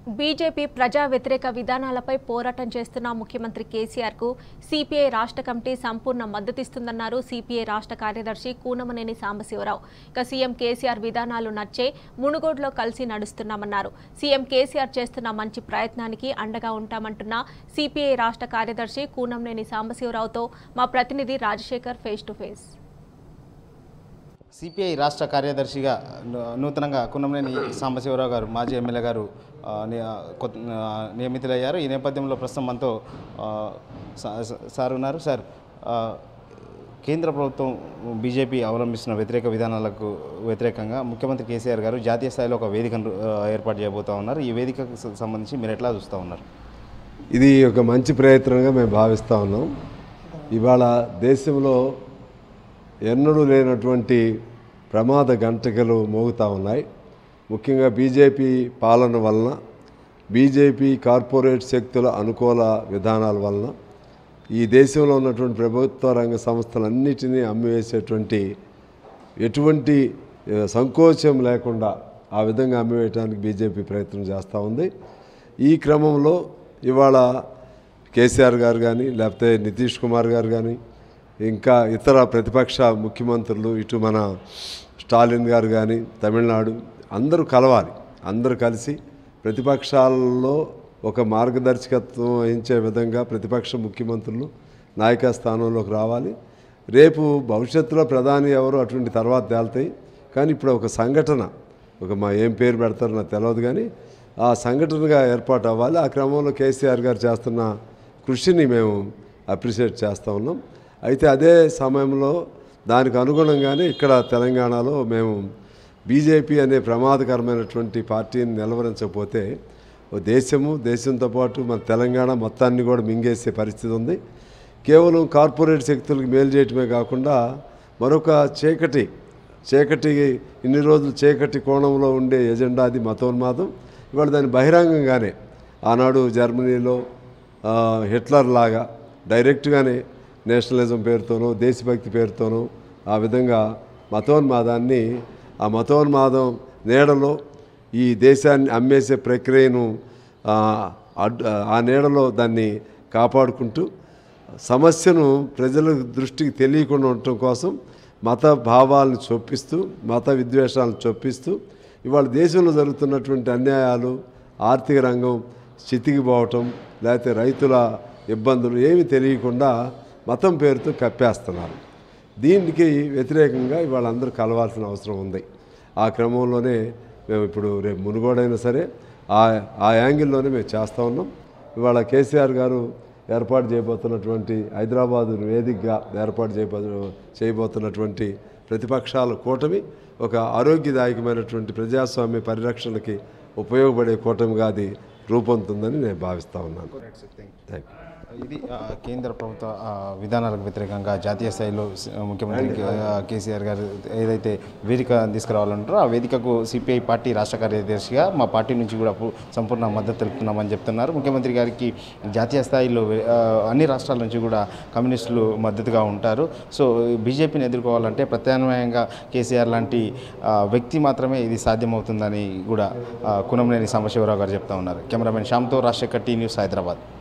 BJP ప్రజా వ్యతిరేక విధానాలపై పోరాటం చేస్తున్న ముఖ్యమంత్రి కేసీఆర్ కు సిపిఐ రాష్ట్ర కమిటీ సంపూర్ణ మద్దతిస్తుందన్నారు సిపిఐ రాష్ట్ర కార్యదర్శి కూనమనేని సాంబశివరావు ఇక సీఎం కేసీఆర్ విధానాలు నచ్చే మునుగోడులో కలిసి నడుస్తున్నామన్నారు సీఎం కేసీఆర్ చేస్తున్న మంచి ప్రయత్నానికి అండగా ఉంటామంటున్న సిపిఐ రాష్ట్ర కార్యదర్శి కూనంనేని సాంబశివరావుతో మా ప్రతినిధి Rajasekhar face to face CPI రాష్ట్ర కార్యదర్శిగా ను- నూతనంగా కున్నంనేని సాంబశివరావు గారు మాజీ ఎమ్మెల్యే గారు ఆ, ని- ఆ, కొత్త- ఆ, నియమితులయ్యారు ఈ నేపథ్యంలో ప్రస్తుతం మనతో ఆ, సా- సా- సార్ ఉన్నారు సార్ ఆ, కేంద్ర ప్రభుత్వం బీజేపీ అవలంబిస్తున్న వ్యతిరేక విధానాలకు వ్యతిరేకంగా ముఖ్యమంత్రి కేసీఆర్ గారు జాతీయ స్థాయిలో ఒక వేదికను ఆ, ఏర్పాటు చేయబోతా ఉన్నారు ఈ వేదికకు స- సంబంధించి మీరు ఎట్లా చూస్తూ ఉన్నారు ఇది ఒక మంచి ప్రయత్నంగా మేము భావిస్తూ ఉన్నాం ఇవాళ దేశంలో ఎన్నడూ లేనటువంటి ప్రమాద గంటకలు మోగుతూ ఉన్నాయి ముఖ్యంగా బీజేపీ పాలన వలన బీజేపీ కార్పొరేట్ శక్తుల అనుకూల విధానాల వలన ఈ దేశంలో ఉన్నటువంటి ప్రభుత్వ రంగ సంస్థలన్నిటినీ అమ్మివేసేటువంటి ఎటువంటి ఆ, సంకోచం లేకుండా ఆ విధంగా అమ్మివేయడానికి బీజేపీ ప్రయత్నం చేస్తూ ఉంది ఈ క్రమంలో ఇవాళ కేసీఆర్ గారు కానీ లేకపోతే నితీష్ కుమార్ గారు కానీ ఇంకా ఇతర ప్రతిపక్ష ముఖ్యమంత్రులు ఇటు మన స్టాలిన్ గారు కానీ తమిళనాడు అందరూ కలవాలి అందరూ కలిసి ప్రతిపక్షాలలో ఒక మార్గదర్శకత్వం వహించే విధంగా ప్రతిపక్ష ముఖ్యమంత్రులు నాయక స్థానంలోకి రావాలి రేపు భవిష్యత్తులో ప్రధాని ఎవరు అటువంటి తర్వాత తేలుతాయి కానీ ఇప్పుడు ఒక సంఘటన ఒక మా ఏం పేరు పెడతారో నాకు తెలియదు కానీ ఆ సంఘటనగా ఏర్పాటు అవ్వాలి ఆ క్రమంలో కేసీఆర్ గారు చేస్తున్న కృషిని మేము అప్రిషియేట్ చేస్తూ ఉన్నాం అయితే అదే సమయంలో దానికి అనుగుణంగానే ఇక్కడ తెలంగాణలో మేము బీజేపీ అనే ప్రమాదకరమైనటువంటి పార్టీని నిలవరించకపోతే ఓ దేశము దేశంతో పాటు మన తెలంగాణ మొత్తాన్ని కూడా మింగేసే పరిస్థితి ఉంది కేవలం కార్పొరేట్ శక్తులకు మేలు చేయటమే కాకుండా మరొక చీకటి చీకటి ఇన్ని రోజులు చీకటి కోణంలో ఉండే ఎజెండా అది మతోన్మాదం ఇవాళ దాన్ని బహిరంగంగానే ఆనాడు జర్మనీలో ఆ, హిట్లర్ లాగా డైరెక్ట్గానే నేషనలిజం పేరుతోనో దేశభక్తి పేరుతోనో ఆ విధంగా మతోన్మాదాన్ని ఆ మతోన్మాదం నీడలో ఈ దేశాన్ని అమ్మేసే ప్రక్రియను ఆ, అడ్- ఆ నీడలో దాన్ని కాపాడుకుంటూ సమస్యను ప్రజల దృష్టికి తెలియకుండా ఉండటం కోసం మత భావాలను చొప్పిస్తూ మత విద్వేషాలను చొప్పిస్తూ ఇవాళ దేశంలో జరుగుతున్నటువంటి అన్యాయాలు ఆర్థిక రంగం చితికిపోవటం లేకపోతే రైతుల ఇబ్బందులు ఏమి తెలియకుండా మతం పేరుతో కప్పేస్తున్నారు దీనికి వ్యతిరేకంగా ఇవాళ అందరూ కలవాల్సిన అవసరం ఉంది ఆ క్రమంలోనే మేము ఇప్పుడు రేపు మునుగోడైనా సరే ఆ ఆ యాంగిల్లోనే మేము చేస్తూ ఉన్నాం ఇవాళ కేసీఆర్ గారు ఏర్పాటు చేయబోతున్నటువంటి హైదరాబాదు వేదికగా ఏర్పాటు చేయబో చేయబోతున్నటువంటి ప్రతిపక్షాల కూటమి ఒక ఆరోగ్యదాయకమైనటువంటి ప్రజాస్వామ్య పరిరక్షణకి ఉపయోగపడే కూటమిగా అది రూపొందుతుందని నేను భావిస్తూ ఉన్నాను థ్యాంక్ యూ ఇది ఆ, కేంద్ర ప్రభుత్వ ఆ, విధానాలకు వ్యతిరేకంగా జాతీయ స్థాయిలో సి- ముఖ్యమంత్రి ఆ, కేసీఆర్ గారు ఏదైతే వేదిక తీసుకురావాలంటారో ఆ వేదికకు సిపిఐ పార్టీ రాష్ట్ర కార్యదర్శిగా మా పార్టీ నుంచి కూడా పు- సంపూర్ణ మద్దతు తెలుపుతున్నామని చెప్తున్నారు ముఖ్యమంత్రి గారికి జాతీయ స్థాయిలో వే- ఆ, అన్ని రాష్ట్రాల నుంచి కూడా కమ్యూనిస్టులు మద్దతుగా ఉంటారు సో బీజేపీని ఎదుర్కోవాలంటే ప్రత్యామ్నాయంగా కేసీఆర్ లాంటి ఆ, వ్యక్తి మాత్రమే ఇది సాధ్యమవుతుందని కూడా ఆ, కునంనేని సాంబశివరావు గారు చెప్తా ఉన్నారు కెమెరామెన్ శ్యామ్తో రాజశేఖర్ టీ న్యూస్ హైదరాబాద్